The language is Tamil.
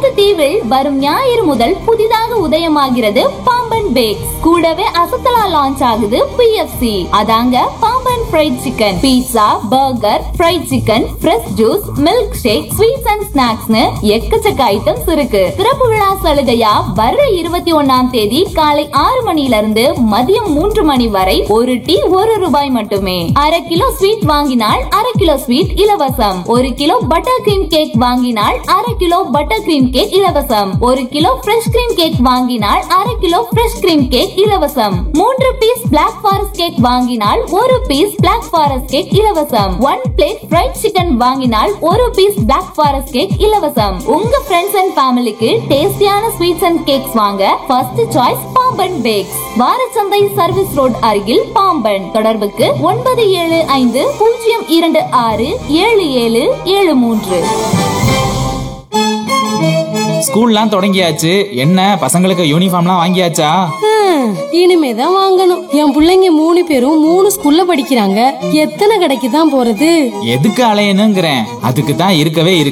நம்ம தீவில் வரும் ஞாயிறு முதல் புதிதாக உதயமாகிறது பாம்பன் பேக்ஸ் கூடவே அசத்தலா லான்ச் ஆகுது பிஎஃப்சி அதாங்க Pamban fried chicken pizza burger fried chicken fresh juice milkshake sweets and ஸ்நாக்ஸ்னு எக்கச்சக்க ஐட்டம்ஸ் இருக்கு திறப்பு விழா சலுகையா வர்ற இருபத்தி ஒண்ணாம் தேதி காலை ஆறு மணில இருந்து மதியம் மூன்று மணி வரை ஒரு டீ ஒரு ரூபாய் மட்டுமே அரை கிலோ ஸ்வீட் வாங்கினால் அரை கிலோ ஸ்வீட் இலவசம் ஒரு கிலோ பட்டர் கிரீம் கேக் வாங்கினால் அரை கிலோ பட்டர் கிரீம் கேக் இலவசம் ஒரு கிலோ ஃப்ரெஷ் கிரீம் கேக் வாங்கினால் அரை கிலோ ஃப்ரெஷ் கிரீம் கேக் இலவசம் மூன்று பீஸ் பிளாக் ஃபாரஸ்ட் கேக் வாங்கினால் ஒரு பீஸ் பிளாக் ஃபாரஸ்ட் கேக் இலவசம் ஒன் பிளேட் ஃப்ரைட் சிக்கன் வாங்கினால் ஒரு பீஸ் பிளாக் ஃபாரஸ்ட் கேக் இலவசம் உங்க ஃப்ரெண்ட்ஸ் அண்ட் ஃபேமிலிக்கு டேஸ்டியான ஸ்வீட்ஸ் அண்ட் கேக்ஸ் வாங்க ஃபர்ஸ்ட் சாய்ஸ் பாம்பன் பேக்ஸ் வாரச்சந்தை சர்வீஸ் ரோட் அருகில் பாம்பன் தொடர்புக்கு ஒன்பது ஏழு ஐந்து பூஜ்ஜியம் இரண்டு ஆறு ஏழு ஏழு ஏழு மூன்று ஸ்கூல்லாம் தொடங்கியாச்சு என்ன பசங்களுக்கு யூனிஃபார்ம்லாம் வாங்கியாச்சா ஹம், இனிமேதான் வாங்கணும் என் புள்ளைங்க மூணு பேரும் மூணு ஸ்கூல்ல படிக்கிறாங்க எத்தனை கடைக்கு தான் போறது எதுக்கு அலையணுங்கிறேன் அதுக்கு தான் இருக்கவே இருக்கு